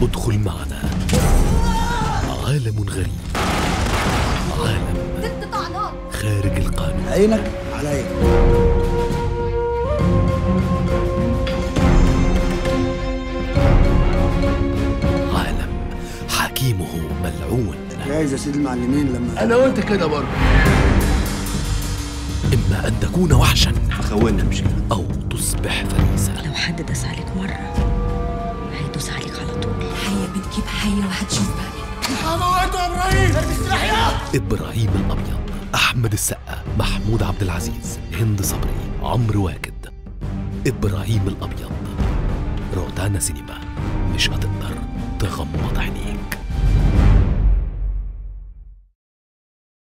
ادخل معنا عالم غريب عالم ست طعنات خارج القانون عينك عليا عالم حكيمه ملعون جايز يا سيدي المعلمين لما انا قلت كده برضه إما أن تكون وحشا خونا مش كده أو تصبح فريسا لو حد داس عليك مرة هيدوس عليك على طول حية بتجيب حية وهتشوف بقى إبراهيم الأبيض أحمد السقا محمود عبد العزيز هند صبري عمرو واكد إبراهيم الأبيض روتانا سينما مش هتقدر تغمض عينيك